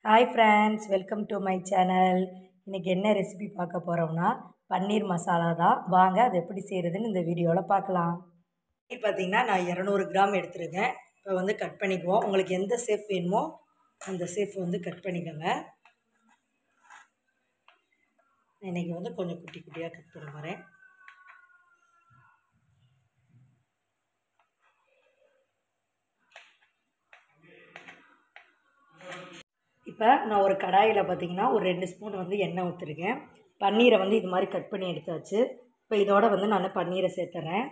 hi friends welcome to my channel இன்றைக்கி என்ன recipe பார்க்க போகிறோம்னா பன்னீர் மசாலா தான் வாங்க அது எப்படி செய்கிறதுன்னு இந்த வீடியோவில் பார்க்கலாம் பன்னீர் பார்த்திங்கன்னா நான் இரநூறு கிராம் எடுத்துருக்கேன் இப்போ வந்து கட் பண்ணிக்குவோம் உங்களுக்கு எந்த ஷேப் வேணுமோ அந்த ஷேப் வந்து கட் பண்ணிக்கோங்க இன்றைக்கி வந்து கொஞ்சம் குட்டி குட்டியாக கட் பண்ண போகிறேன் இப்போ நான் ஒரு கடாயில் பார்த்தீங்கன்னா ஒரு ரெண்டு ஸ்பூன் வந்து எண்ணெய் ஊற்றிருக்கேன் பன்னீரை வந்து இது மாதிரி கட் பண்ணி எடுத்தாச்சு இப்போ இதோட வந்து நான் பன்னீரை சேர்த்துறேன்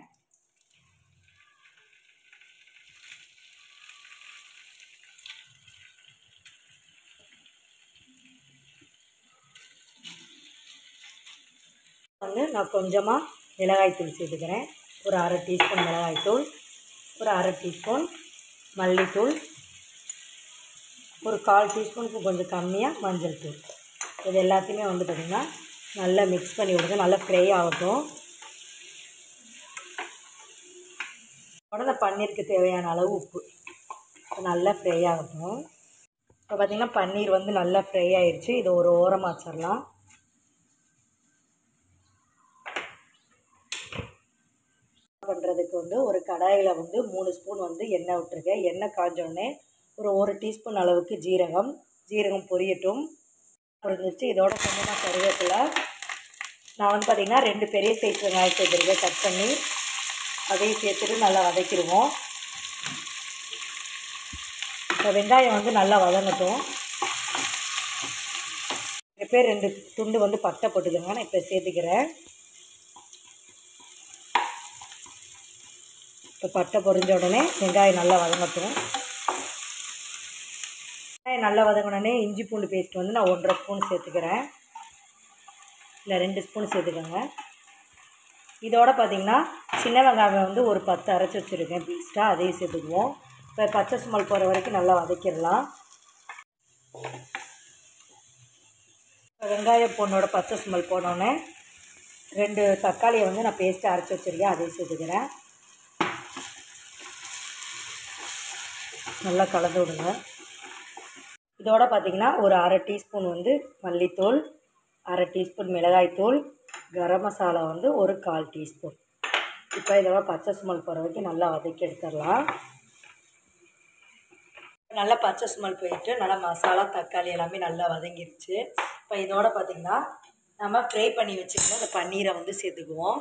வந்து நான் கொஞ்சமாக மிளகாய்த்தூள் சேர்த்துக்கிறேன் ஒரு அரை டீஸ்பூன் மிளகாய்த்தூள் ஒரு அரை டீஸ்பூன் மல்லித்தூள் ஒரு கால் டீஸ்பூனுக்கு கொஞ்சம் கம்மியாக மஞ்சள் தூள் இது எல்லாத்தையுமே வந்து பார்த்திங்கன்னா நல்லா மிக்ஸ் பண்ணி விடுங்க நல்லா ஃப்ரை ஆகட்டும் உடனே பன்னீருக்கு தேவையான அளவு உப்பு நல்லா ஃப்ரை ஆகட்டும் இப்போ பார்த்திங்கன்னா பன்னீர் வந்து நல்லா ஃப்ரை ஆயிடுச்சு இது ஒரு ஓரமாக வச்சிடலாம் பண்ணுறதுக்கு வந்து ஒரு கடாயில் வந்து மூணு ஸ்பூன் வந்து எண்ணெய் விட்டுருக்கேன் எண்ணெய் காஞ்சோடனே ஒரு ஒரு டீஸ்பூன் அளவுக்கு ஜீரகம் ஜீரகம் பொரியட்டும் பொரிஞ்சிச்சு இதோட கொஞ்சமாக கருவேப்பிலை நான் வந்து பார்த்திங்கன்னா ரெண்டு பெரிய சைஸ் வெங்காயம் சேர்த்துருக்கேன் கட் பண்ணி அதையும் சேர்த்துட்டு நல்லா வதக்கிடுவோம் இப்போ வெங்காயம் வந்து நல்லா வதங்கட்டும் நிறைய பேர் ரெண்டு துண்டு வந்து பட்டை போட்டுக்கோங்க நான் இப்போ சேர்த்துக்கிறேன் இப்போ பட்டை பொரிஞ்ச உடனே வெங்காயம் நல்லா வதங்கட்டும் வெங்காயம் நல்லா வதங்கினோடனே இஞ்சி பூண்டு பேஸ்ட் வந்து நான் ஒன்றரை ஸ்பூன் சேர்த்துக்கிறேன் இல்லை ரெண்டு ஸ்பூன் சேர்த்துக்கோங்க இதோட பார்த்திங்கன்னா சின்ன வெங்காயம் வந்து ஒரு பத்து அரைச்சி வச்சுருக்கேன் பீஸ்ட்டாக அதையும் சேர்த்துக்குவோம் இப்போ பச்சை சுமல் போகிற வரைக்கும் நல்லா வதக்கிடலாம் வெங்காயம் பொண்ணோட பச்சை சுமல் போனோடனே ரெண்டு தக்காளியை வந்து நான் பேஸ்ட்டாக அரைச்சி வச்சுருக்கேன் அதையும் சேர்த்துக்கிறேன் நல்லா கலந்து விடுங்க இதோட பார்த்திங்கன்னா ஒரு அரை டீஸ்பூன் வந்து மல்லித்தூள் அரை டீஸ்பூன் மிளகாய்த்தூள் கரம் மசாலா வந்து ஒரு கால் டீஸ்பூன் இப்போ இதோட பச்சை சுமல் போகிற வரைக்கும் நல்லா வதக்கி எடுத்துடலாம் நல்லா பச்சை சுமல் போயிட்டு நல்லா மசாலா தக்காளி எல்லாமே நல்லா வதங்கிருச்சு இப்போ இதோட பார்த்திங்கன்னா நம்ம ஃப்ரை பண்ணி வச்சுக்கணும் அந்த பன்னீரை வந்து சேர்த்துக்குவோம்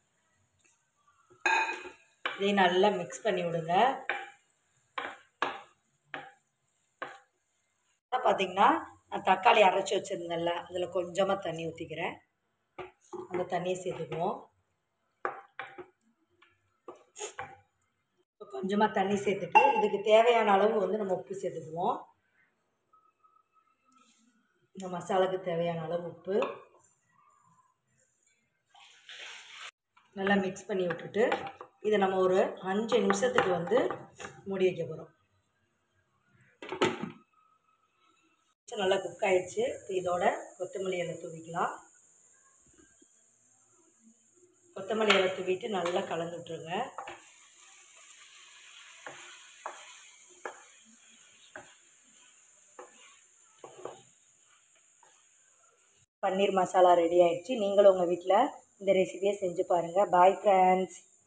இதையும் நல்லா மிக்ஸ் பண்ணி விடுங்க பார்த்திங்கன்னா நான் தக்காளி அரைச்சி வச்சுருந்தேன்ல அதில் கொஞ்சமாக தண்ணி ஊற்றிக்கிறேன் அந்த தண்ணியை சேர்த்துக்குவோம் கொஞ்சமாக தண்ணி சேர்த்துட்டு இதுக்கு தேவையான அளவு வந்து நம்ம உப்பு சேர்த்துக்குவோம் இந்த மசாலாவுக்கு தேவையான அளவு உப்பு நல்லா மிக்ஸ் பண்ணி விட்டுட்டு இதை நம்ம ஒரு அஞ்சு நிமிஷத்துக்கு வந்து மூடி வைக்க போகிறோம் நல்லா குக் ஆகிடுச்சு இதோட கொத்தமல்லி இலை தூவிக்கலாம் கொத்தமல்லி இலை தூவிட்டு நல்லா கலந்து விட்ருங்க பன்னீர் மசாலா ரெடி ஆயிடுச்சு நீங்களும் உங்கள் வீட்டில் இந்த ரெசிபியை செஞ்சு பாருங்கள் பாய் ஃப்ரெண்ட்ஸ்